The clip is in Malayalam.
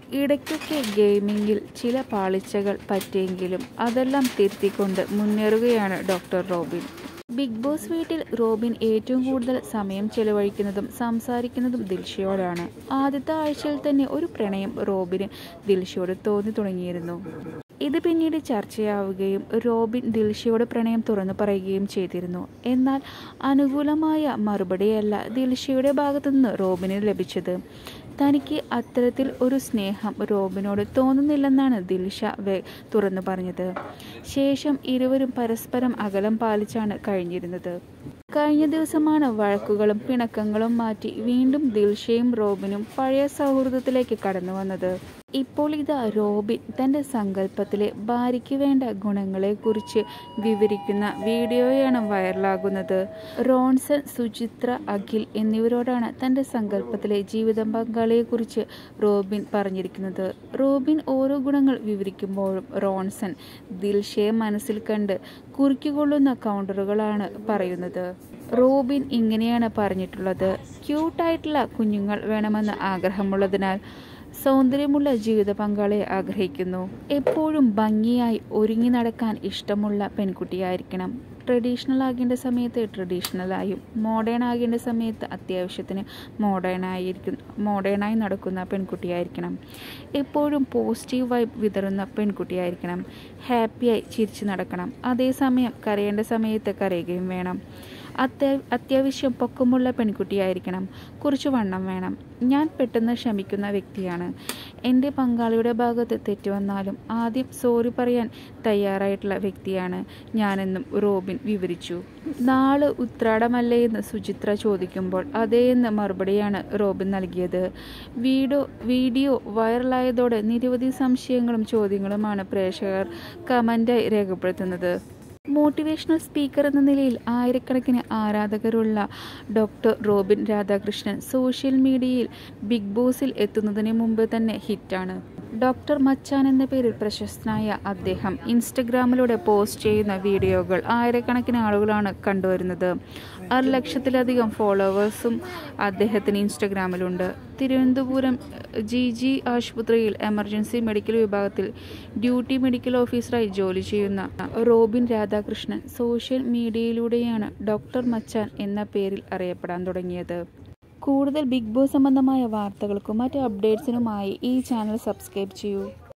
ഇടയ്ക്കൊക്കെ ഗെയിമിങ്ങിൽ ചില പാളിച്ചകൾ പറ്റിയെങ്കിലും അതെല്ലാം തിരുത്തിക്കൊണ്ട് മുന്നേറുകയാണ് ഡോക്ടർ റോബിൻ ബിഗ് ബോസ് വീട്ടിൽ റോബിൻ ഏറ്റവും കൂടുതൽ സമയം ചെലവഴിക്കുന്നതും സംസാരിക്കുന്നതും ദിൽഷയോടാണ് ആദ്യത്തെ ആഴ്ചയിൽ തന്നെ ഒരു പ്രണയം റോബിന് ദിൽഷയോട് തോന്നി തുടങ്ങിയിരുന്നു ഇത് പിന്നീട് ചർച്ചയാവുകയും റോബിൻ ദിൽഷയോട് പ്രണയം തുറന്നു പറയുകയും ചെയ്തിരുന്നു എന്നാൽ അനുകൂലമായ മറുപടിയല്ല ദിൽഷയുടെ ഭാഗത്തുനിന്ന് റോബിന് ലഭിച്ചത് തനിക്ക് അത്തരത്തിൽ ഒരു സ്നേഹം റോബിനോട് തോന്നുന്നില്ലെന്നാണ് ദിൽഷ വെ തുറന്നു പറഞ്ഞത് ശേഷം ഇരുവരും പരസ്പരം അകലം പാലിച്ചാണ് കഴിഞ്ഞിരുന്നത് കഴിഞ്ഞ ദിവസമാണ് വഴക്കുകളും പിണക്കങ്ങളും മാറ്റി വീണ്ടും ദിൽഷയും റോബിനും പഴയ സൗഹൃദത്തിലേക്ക് കടന്നു വന്നത് ഇപ്പോൾ ഇതാ റോബിൻ തൻ്റെ സങ്കല്പത്തിലെ ഭാര്യയ്ക്ക് വേണ്ട ഗുണങ്ങളെക്കുറിച്ച് വിവരിക്കുന്ന വീഡിയോയാണ് വൈറലാകുന്നത് റോൺസൺ സുചിത്ര അഖിൽ എന്നിവരോടാണ് തൻ്റെ സങ്കല്പത്തിലെ ജീവിത പങ്കാളിയെക്കുറിച്ച് റോബിൻ പറഞ്ഞിരിക്കുന്നത് റോബിൻ ഓരോ ഗുണങ്ങൾ വിവരിക്കുമ്പോഴും റോൺസൺ ദിൽഷയെ മനസ്സിൽ കണ്ട് കുറുക്കിക്കൊള്ളുന്ന കൗണ്ടറുകളാണ് പറയുന്നത് റോബിൻ ഇങ്ങനെയാണ് പറഞ്ഞിട്ടുള്ളത് ക്യൂട്ടായിട്ടുള്ള കുഞ്ഞുങ്ങൾ വേണമെന്ന് ആഗ്രഹമുള്ളതിനാൽ സൗന്ദര്യമുള്ള ജീവിത പങ്കാളിയെ ആഗ്രഹിക്കുന്നു എപ്പോഴും ഭംഗിയായി ഒരുങ്ങി നടക്കാൻ ഇഷ്ടമുള്ള പെൺകുട്ടിയായിരിക്കണം ട്രഡീഷണൽ ആകേണ്ട സമയത്ത് ട്രഡീഷണലായും മോഡേൺ ആകേണ്ട സമയത്ത് അത്യാവശ്യത്തിന് മോഡേൺ ആയിരിക്കും മോഡേണായി നടക്കുന്ന പെൺകുട്ടിയായിരിക്കണം എപ്പോഴും പോസിറ്റീവ് വൈബ് വിതറുന്ന പെൺകുട്ടിയായിരിക്കണം ഹാപ്പിയായി ചിരിച്ചു നടക്കണം അതേസമയം കരയേണ്ട സമയത്ത് കരയുകയും വേണം അത്യാ അത്യാവശ്യം പൊക്കമുള്ള പെൺകുട്ടിയായിരിക്കണം കുറച്ച് വണ്ണം വേണം ഞാൻ പെട്ടെന്ന് ക്ഷമിക്കുന്ന വ്യക്തിയാണ് എൻ്റെ പങ്കാളിയുടെ ഭാഗത്ത് തെറ്റ് വന്നാലും ആദ്യം സോറി പറയാൻ തയ്യാറായിട്ടുള്ള വ്യക്തിയാണ് ഞാനെന്നും റോബിൻ വിവരിച്ചു നാള് ഉത്രാടമല്ലേ എന്ന് സുചിത്ര ചോദിക്കുമ്പോൾ അതേ എന്ന് മറുപടിയാണ് റോബിൻ നൽകിയത് വീഡിയോ വീഡിയോ വൈറലായതോടെ നിരവധി സംശയങ്ങളും ചോദ്യങ്ങളുമാണ് പ്രേക്ഷകർ കമൻ്റായി രേഖപ്പെടുത്തുന്നത് മോട്ടിവേഷണൽ സ്പീക്കർ എന്ന നിലയിൽ ആയിരക്കണക്കിന് ആരാധകരുള്ള ഡോക്ടർ റോബിൻ രാധാകൃഷ്ണൻ സോഷ്യൽ മീഡിയയിൽ ബിഗ് ബോസിൽ എത്തുന്നതിന് മുമ്പ് തന്നെ ഹിറ്റാണ് ഡോക്ടർ മച്ചാൻ എന്ന പേരിൽ പ്രശസ്തനായ അദ്ദേഹം ഇൻസ്റ്റഗ്രാമിലൂടെ പോസ്റ്റ് ചെയ്യുന്ന വീഡിയോകൾ ആയിരക്കണക്കിന് ആളുകളാണ് കണ്ടുവരുന്നത് ആറ് ലക്ഷത്തിലധികം ഫോളോവേഴ്സും അദ്ദേഹത്തിന് ഇൻസ്റ്റഗ്രാമിലുണ്ട് തിരുവനന്തപുരം ജി ജി ആശുപത്രിയിൽ എമർജൻസി മെഡിക്കൽ വിഭാഗത്തിൽ ഡ്യൂട്ടി മെഡിക്കൽ ഓഫീസറായി ജോലി ചെയ്യുന്ന റോബിൻ രാധാകൃഷ്ണൻ സോഷ്യൽ മീഡിയയിലൂടെയാണ് ഡോക്ടർ മച്ചാൻ എന്ന പേരിൽ അറിയപ്പെടാൻ തുടങ്ങിയത് കൂടുതൽ ബിഗ് ബോസ് സംബന്ധമായ വാർത്തകൾക്കും മറ്റ് അപ്ഡേറ്റ്സിനുമായി ഈ ചാനൽ സബ്സ്ക്രൈബ് ചെയ്യൂ